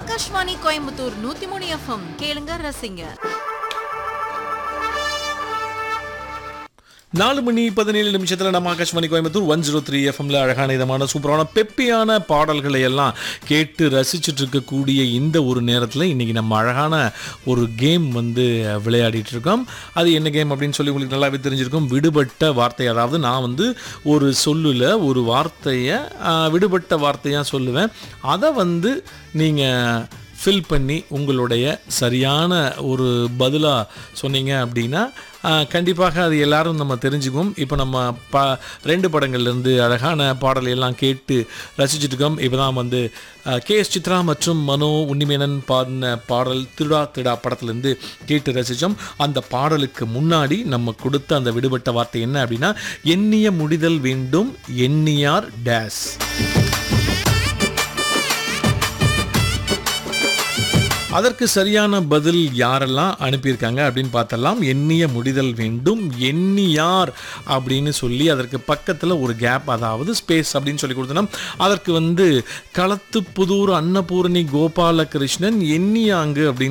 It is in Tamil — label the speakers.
Speaker 1: ஆகாஷ்வாணி கோயம்புத்தூர் நூத்தி மூணு எஃப்எம் கேளுங்க ரசிங்க
Speaker 2: நாலு மணி பதினேழு நிமிஷத்தில் நம்ம Akashvani Coimbatore one zero three எஃப்எம்ல அழகான இதமான சூப்பரான பெப்பியான பாடல்களை எல்லாம் கேட்டு ரசிச்சுட்டு இருக்கக்கூடிய இந்த ஒரு நேரத்தில் இன்னைக்கு நம்ம அழகான ஒரு கேம் வந்து விளையாடிட்டு இருக்கோம் அது என்ன கேம் அப்படின்னு சொல்லி உங்களுக்கு நல்லாவே தெரிஞ்சிருக்கும் விடுபட்ட வார்த்தை அதாவது நான் வந்து ஒரு சொல்லுல ஒரு வார்த்தையை ஆஹ், விடுபட்ட வார்த்தையாக சொல்லுவேன் அதை வந்து நீங்கள் ஃபில் பண்ணி உங்களுடைய சரியான ஒரு பதிலாக சொன்னீங்க அப்படின்னா ஆஹ், கண்டிப்பாக அது எல்லாரும் நம்ம தெரிஞ்சுக்குவோம் இப்போ நம்ம ப ரெண்டு படங்கள்லேருந்து அழகான பாடலை எல்லாம் கேட்டு ரசிச்சுட்டு இருக்கோம் இப்போ தான் வந்து கே எஸ் சித்ரா மற்றும் மனோ உன்னிமேனன் பாடின பாடல் திருடா திருடா படத்துலேருந்து கேட்டு ரசித்தோம் அந்த பாடலுக்கு முன்னாடி நம்ம கொடுத்த அந்த விடுபட்ட வார்த்தை என்ன அப்படின்னா எண்ணிய முடிதல் வேண்டும் எண்ணியார் டேஸ் அதற்கு சரியான பதில் யாரெல்லாம் அனுப்பியிருக்காங்க அப்படின்னு பார்த்தலாம் எண்ணிய முடிதல் வேண்டும் எண்ணியார் அப்படின்னு சொல்லி அதற்கு பக்கத்தில் ஒரு கேப் அதாவது ஸ்பேஸ் அப்படின்னு சொல்லி கொடுத்தோம் அதற்கு வந்து களத்து புதூர் அன்னபூரணி கோபாலகிருஷ்ணன் எண்ணியாங்கு அப்படின்னு